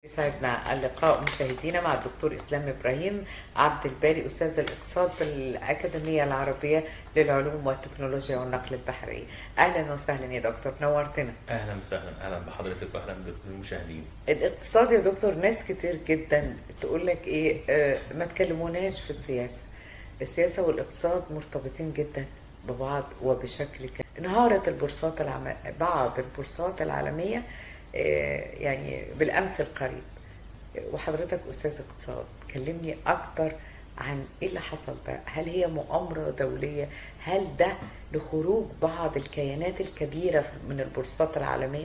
يسعدنا اللقاء مشاهدينا مع الدكتور اسلام ابراهيم عبد الباري استاذ الاقتصاد بالاكاديميه العربيه للعلوم والتكنولوجيا والنقل البحري اهلا وسهلا يا دكتور نورتنا اهلا وسهلا اهلا بحضرتك واهلا بالمشاهدين الاقتصاد يا دكتور ناس كتير جدا تقول لك ايه آه ما تكلموناش في السياسه السياسه والاقتصاد مرتبطين جدا ببعض وبشكل ك... انهارت البورصات العم... بعض البورصات العالميه يعني بالامس القريب وحضرتك استاذ اقتصاد كلمني اكتر عن ايه اللي حصل ده هل هي مؤامره دوليه هل ده لخروج بعض الكيانات الكبيره من البورصات العالميه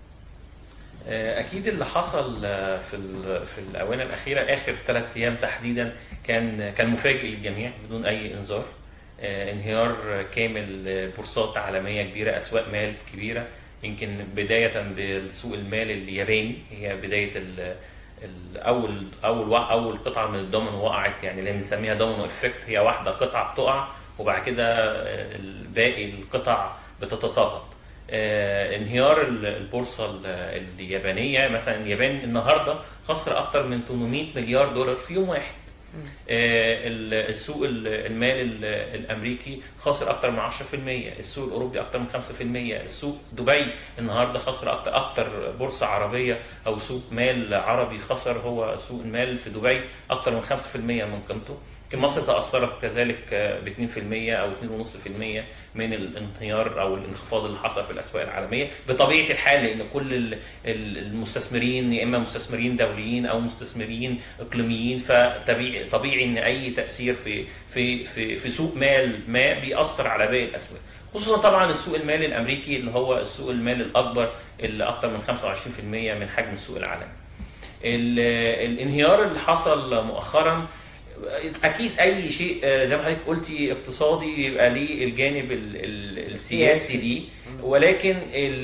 اكيد اللي حصل في في الاونه الاخيره اخر ثلاث ايام تحديدا كان كان مفاجئ للجميع بدون اي انذار انهيار كامل بورصات عالميه كبيره اسواق مال كبيره يمكن بدايه بالسوق المال الياباني هي بدايه ال اول اول اول قطعه من الدومينو وقعت يعني اللي بنسميها دومينو افكت هي واحده قطعه بتقع وبعد كده باقي القطع بتتساقط انهيار البورصه اليابانيه مثلا اليابان النهارده خسر اكثر من 800 مليار دولار في يوم واحد السوق المال الامريكي خسر اكثر من 10% السوق الاوروبي اكثر من 5% السوق دبي النهارده خسر اكثر اكثر بورصه عربيه او سوق مال عربي خسر هو سوق المال في دبي اكثر من 5% من قيمته يمكن مصر تاثرت كذلك ب 2% او 2.5% من الانهيار او الانخفاض اللي حصل في الاسواق العالميه بطبيعه الحال لان كل المستثمرين يا اما مستثمرين دوليين او مستثمرين اقليميين فطبيعي طبيعي ان اي تاثير في في في في سوق مال ما بيأثر على باقي الاسواق خصوصا طبعا السوق المالي الامريكي اللي هو السوق المالي الاكبر اللي اكثر من 25% من حجم السوق العالمي الانهيار اللي حصل مؤخرا اكيد اي شيء زي ما حضرتك قلتي اقتصادي يبقى ليه الجانب السياسي دي ولكن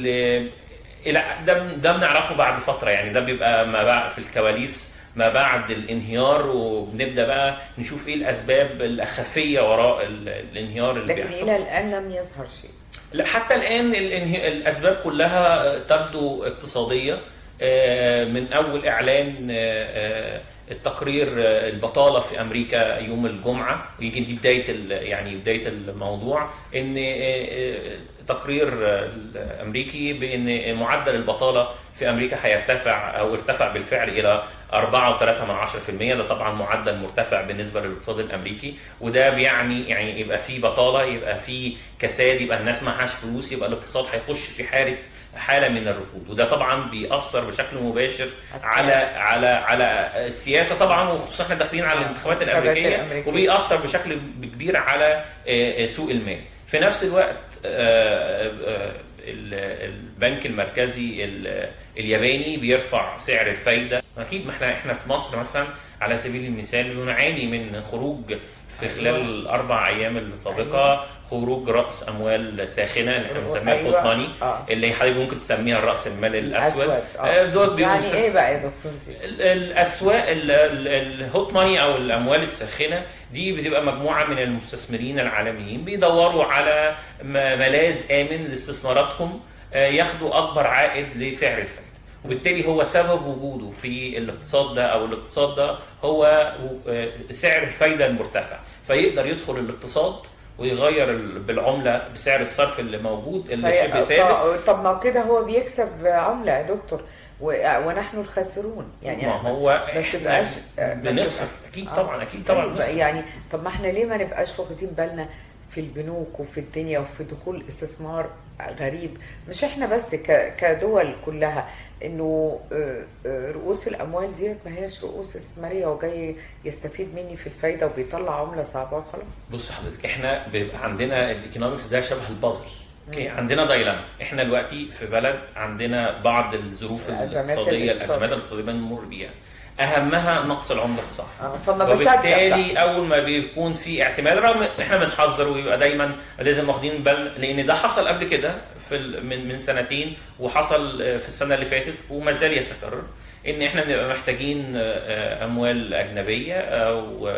ده ده بنعرفه بعد فتره يعني ده بيبقى ما بعد في الكواليس ما بعد الانهيار وبنبدا بقى نشوف ايه الاسباب الخفيه وراء الانهيار اللي لكن بيحصل الى الان لم يظهر شيء لا حتى الان الاسباب كلها تبدو اقتصاديه من اول اعلان التقرير البطاله في امريكا يوم الجمعه ويمكن دي بدايه يعني بدايه الموضوع ان تقرير الامريكي بان معدل البطاله في امريكا هيرتفع او ارتفع بالفعل الى 4.3% ده طبعا معدل مرتفع بالنسبه للاقتصاد الامريكي وده بيعني يعني يبقى في بطاله يبقى في كساد يبقى الناس معهاش فلوس يبقى الاقتصاد هيخش في حاله حاله من الركود وده طبعا بيأثر بشكل مباشر على على على السياسه طبعا وخصوصا احنا داخلين على الانتخابات الامريكيه, الأمريكية. وبيأثر بشكل كبير على سوق المال في نفس الوقت البنك المركزي الياباني بيرفع سعر الفايده اكيد ما احنا احنا في مصر مثلا على سبيل المثال بنعاني من خروج في خلال الاربع ايام السابقه خروج راس اموال ساخنه اللي احنا بنسميها أيوة. الهوت ماني آه. اللي حضرتك ممكن تسميها راس المال الاسود آه. دول يعني ايه بقى يا دكتور دي؟ الاسواق الهوت ماني او الاموال الساخنه دي بتبقى مجموعه من المستثمرين العالميين بيدوروا على ملاذ امن لاستثماراتهم ياخدوا اكبر عائد لسعر الفائده وبالتالي هو سبب وجوده في الاقتصاد ده او الاقتصاد ده هو سعر الفايده المرتفع فيقدر يدخل الاقتصاد ويغير بالعمله بسعر الصرف اللي موجود اللي شبه ثابت طب ما كده هو بيكسب عمله يا دكتور ونحن الخاسرون يعني ما هو ما بتبقاش بنخسر اكيد طبعا اكيد طبعا بنخسر. يعني طب ما احنا ليه ما نبقاش واخدين بالنا في البنوك وفي الدنيا وفي دخول استثمار غريب مش احنا بس كدول كلها انه رؤوس الاموال ديت ما هياش رؤوس استثماريه وجاي يستفيد مني في الفايده وبيطلع عمله صعبه وخلاص بص حضرتك احنا بيبقى عندنا الايكونومكس ده شبه البازل اوكي عندنا دايلاما احنا دلوقتي في بلد عندنا بعض الظروف الاقتصاديه الازمات الاقتصاديه بنمر بيها اهمها نقص العمله الصعبه وبالتالي اول ما بيكون في احتمال رغم احنا بنحذر ويبقى دايما لازم واخدين بالنا لان ده حصل قبل كده في من من سنتين وحصل في السنه اللي فاتت وما زال يتكرر ان احنا بنبقى محتاجين اموال اجنبيه او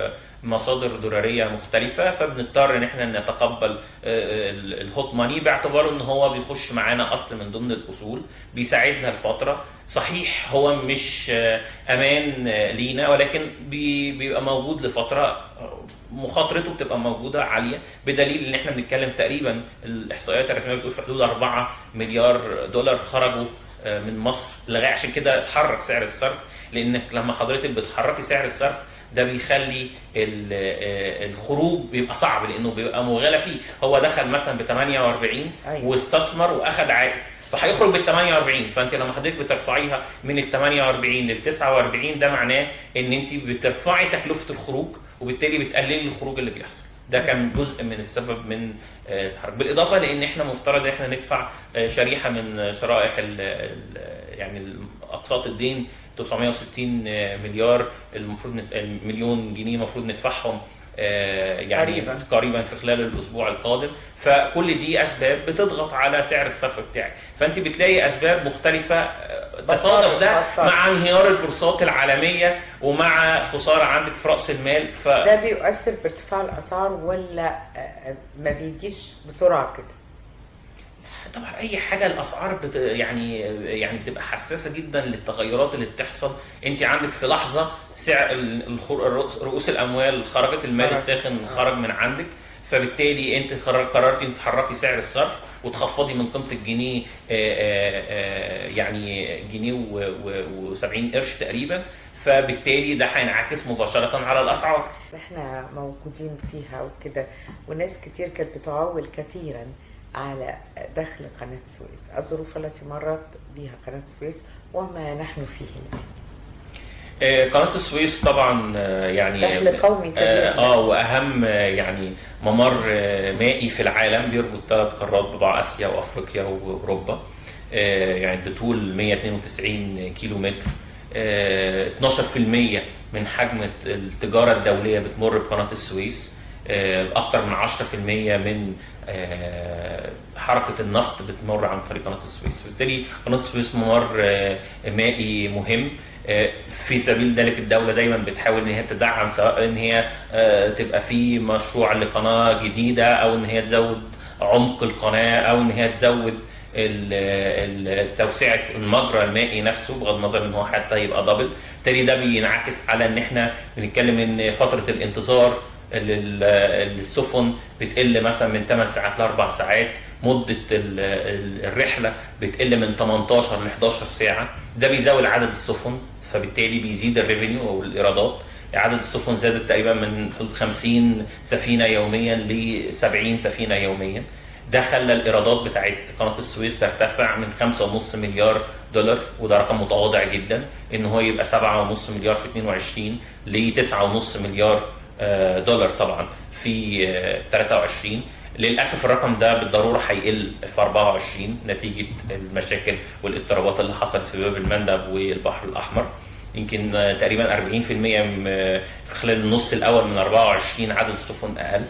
مصادر دولاريه مختلفه فبنضطر ان احنا نتقبل آه، ال- الهوت ماني باعتباره ان هو بيخش معانا اصل من ضمن الاصول بيساعدنا لفتره صحيح هو مش آه، امان آه، لينا ولكن بي- بيبقى موجود لفتره آه، مخاطرته بتبقى موجوده عاليه بدليل ان احنا بنتكلم تقريبا الاحصائيات الرسميه بتقول في حدود 4 مليار دولار خرجوا آه، من مصر لغايه عشان كده اتحرك سعر الصرف لانك لما حضرتك بتحركي سعر الصرف ده بيخلي ال- آه، الخروج بيبقى صعب لانه بيبقى مغالى فيه هو دخل مثلا ب 48 أيوة. واستثمر واخد عائد فهيخرج بال 48 فانت لما حضرتك بترفعيها من ال 48 لل 49 ده معناه ان انت بترفعي تكلفه الخروج وبالتالي بتقللي الخروج اللي بيحصل ده كان جزء من السبب من آه، الحرب بالاضافه لان احنا مفترض ان احنا ندفع آه، شريحه من شرائح ال ال- يعني اقساط الدين 960 مليار المفروض نت... مليون جنيه المفروض ندفعهم آه، يعني قريباً. قريبا في خلال الاسبوع القادم فكل دي اسباب بتضغط على سعر الصرف بتاعك فانت بتلاقي اسباب مختلفه آه، تصادف ده بطل. مع انهيار البورصات العالميه ومع خساره عندك في راس المال ف ده بيؤثر بارتفاع الاسعار ولا آه، ما بيجيش بسرعه كده طبعا اي حاجه الاسعار بت... يعني يعني بتبقى حساسه جدا للتغيرات اللي بتحصل انت عندك في لحظه سعر ال- الخر... الرؤوس- رؤوس الاموال خرجت المال خرج. الساخن آه. خرج من عندك فبالتالي انت قرر- قررتي ان تحركي سعر الصرف وتخفضي من قيمه الجنيه آه، آه، آه، يعني جنيه و70 قرش تقريبا فبالتالي ده هينعكس مباشره على الاسعار احنا موجودين فيها وكده وناس كتير كانت بتعول كثيرا على دخل قناة السويس الظروف التي مرت بها قناة السويس وما نحن فيه الآن آه، قناة السويس طبعا آه، يعني دخل قومي كبير. اه آه، واهم آه، يعني ممر آه، مائي في العالم بيربط ثلاث قارات ببعض اسيا وافريقيا واوروبا آه، يعني بطول 192 كيلو متر آه، 12% من حجم التجارة الدولية بتمر بقناة السويس آه، أكثر من 10% من آه، حركة النفط بتمر عن طريق قناة السويس بالتالي قناة السويس ممر آه، مائي مهم آه، في سبيل ذلك الدولة دايما بتحاول ان هي تدعم سواء ان هي آه، تبقى في مشروع لقناة جديدة او ان هي تزود عمق القناة او ان هي تزود ال- ال- توسعة المجرى المائي نفسه بغض النظر ان هو حتى يبقى دبل بالتالي ده بينعكس على ان احنا بنتكلم ان فترة الانتظار لل- السفن بتقل مثلا من 8 ساعات ل 4 ساعات مدة ال- ال- الرحلة بتقل من 18 ل 11 ساعة ده بيزود عدد السفن فبالتالي بيزيد الريفينيو او الايرادات عدد السفن زادت تقريبا من حدود 50 سفينة يوميا ل 70 سفينة يوميا ده خلى الايرادات بتاعت قناه السويس ترتفع من 5.5 مليار دولار وده رقم متواضع جدا ان هو يبقى 7.5 مليار في 22 ل 9.5 مليار آه، دولار طبعا في آه، 23 للاسف الرقم ده بالضروره هيقل في 24 نتيجه المشاكل والاضطرابات اللي حصلت في باب المندب والبحر الاحمر يمكن آه، تقريبا 40% م- في خلال النص الاول من 24 عدد السفن اقل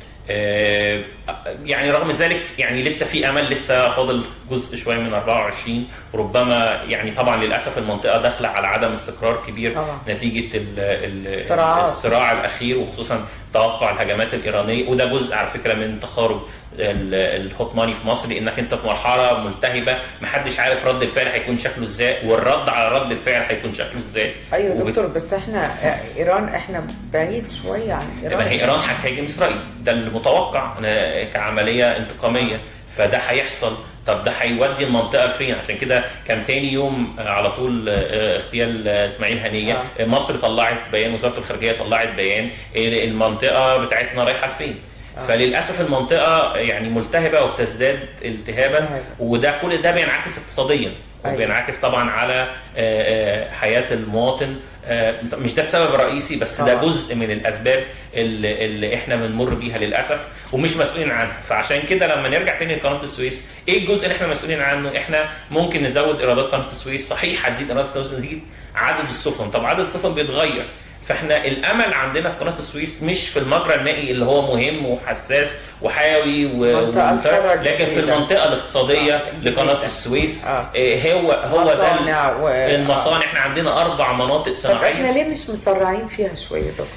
آه، يعني رغم ذلك يعني لسه في امل لسه فاضل جزء شويه من 24 وربما يعني طبعا للاسف المنطقه داخله على عدم استقرار كبير طبعا. نتيجه ال ال صراعات. الصراع الاخير وخصوصا توقع الهجمات الايرانيه وده جزء على فكره من تخارج ال- الهوت ماني في مصر لانك انت في مرحله ملتهبه محدش عارف رد الفعل هيكون شكله ازاي والرد على رد الفعل هيكون شكله ازاي ايوه وبت- دكتور بس احنا آه، ايران احنا بعيد شويه عن ما هي ايران ايران هتهاجم اسرائيل ده المتوقع أنا كعمليه انتقاميه فده هيحصل طب ده هيودي المنطقه لفين عشان كده كان تاني يوم آه، على طول آه، اغتيال آه، اسماعيل هنيه آه. مصر طلعت بيان وزاره الخارجيه طلعت بيان آه، المنطقه بتاعتنا رايحه لفين آه. فللاسف المنطقه يعني ملتهبه وبتزداد التهابا التهابا. وده كل ده بينعكس اقتصاديا أيوة. وبينعكس طبعا على آه، آه، حياه المواطن آه، مش ده السبب الرئيسي بس ده طبعا. جزء من الاسباب اللي, اللي احنا بنمر بيها للاسف ومش مسؤولين عنها فعشان كده لما نرجع تاني لقناه السويس ايه الجزء اللي احنا مسؤولين عنه احنا ممكن نزود ايرادات قناه السويس صحيح هتزيد ايرادات قناه السويس نتيجه عدد السفن طب عدد السفن بيتغير فاحنا الامل عندنا في قناه السويس مش في المجرى المائي اللي هو مهم وحساس وحيوي و- منطقة وممتع، الخرج لكن في الجديدة. المنطقه الاقتصاديه آه، لقناه الجديدة. السويس آه. آه، هو هو ده مصانع و- المصانع احنا عندنا اربع مناطق طب صناعيه احنا ليه مش مسرعين فيها شويه يا دكتور؟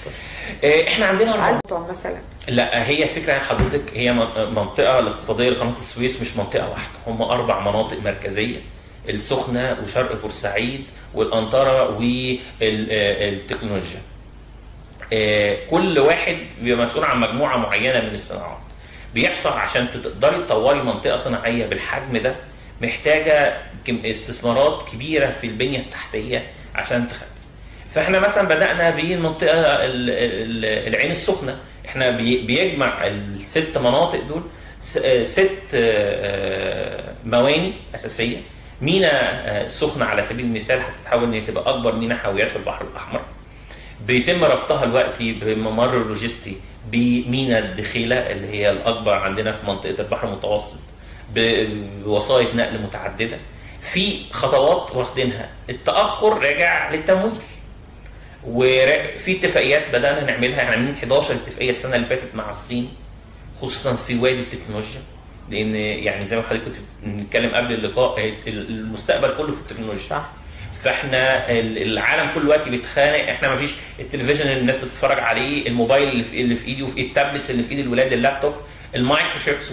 آه، احنا عندنا أربع عنده مثلا لا هي فكرة حضرتك هي من- منطقة الاقتصادية لقناة السويس مش منطقة واحدة هم أربع مناطق مركزية السخنة وشرق بورسعيد والأنطرة والتكنولوجيا آه، كل واحد بيبقى مسؤول عن مجموعة معينة من الصناعات بيحصل عشان تقدري تطوري منطقة صناعية بالحجم ده محتاجة كم- استثمارات كبيرة في البنية التحتية عشان تخلي فاحنا مثلا بدأنا بالمنطقة ال- ال- العين السخنة احنا بي- بيجمع الست مناطق دول س- آه، ست آه، مواني أساسية مينا آه، السخنة على سبيل المثال هتتحول ان هي تبقى أكبر مينا حاويات في البحر الأحمر بيتم ربطها دلوقتي بممر لوجستي بمينا الدخيلة اللي هي الأكبر عندنا في منطقة البحر المتوسط بوسائط نقل متعددة في خطوات واخدينها التأخر راجع للتمويل وفي اتفاقيات بدأنا نعملها يعني عاملين 11 اتفاقية السنة اللي فاتت مع الصين خصوصا في وادي التكنولوجيا لان يعني زي ما حضرتك كنت بنتكلم قبل اللقاء المستقبل كله في التكنولوجيا صح فاحنا ال- العالم كل وقت بيتخانق احنا ما فيش التلفزيون اللي الناس بتتفرج عليه الموبايل اللي في, اللي في ايدي وفي التابلتس اللي في ايد الولاد اللابتوب المايكروشيبس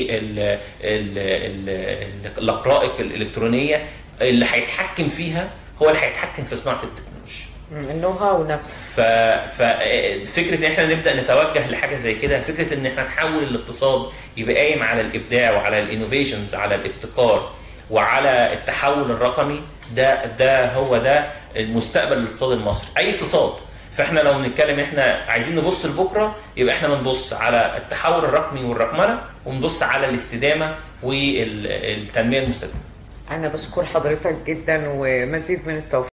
والرقائق الالكترونيه اللي هيتحكم فيها هو اللي هيتحكم في صناعه التكنولوجيا مم، النو هاو نفسه ف... ففكره ان احنا نبدا نتوجه لحاجه زي كده فكره ان احنا نحول الاقتصاد يبقى قايم على الابداع وعلى الانوفيشنز على الابتكار وعلى التحول الرقمي ده ده هو ده المستقبل الاقتصاد المصري اي اقتصاد فاحنا لو بنتكلم احنا عايزين نبص لبكره يبقى احنا بنبص على التحول الرقمي والرقمنه ونبص على الاستدامه والتنميه المستدامه انا بشكر حضرتك جدا ومزيد من التوفيق